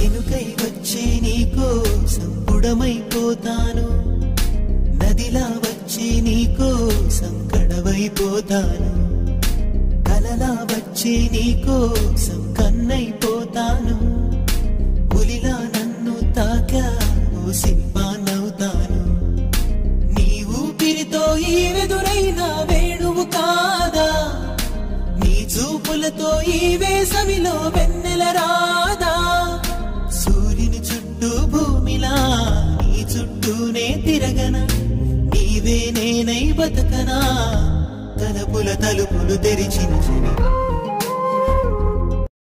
చినుకై వచ్చి నీ కోసం బుడమైపోతాను నదిలా వచ్చి నీ కోసం కడవైపోతాను కలలా వచ్చి నీ కోసం కన్నైపోతాను పులిలా నన్ను తాకావు సింహానవుతాను నీ ఊపిరితో ఈ వెదురైన వేణువు కాదా నీ చూపులతో ఈ వేసవిలో వెన్నెల రాదా సూర్యుని చుట్టూ భూమిలా నీ చుట్టూనే తిరగన నీవే నేనై బతకనా తలపుల తలుపులు తెరిచిన చెవి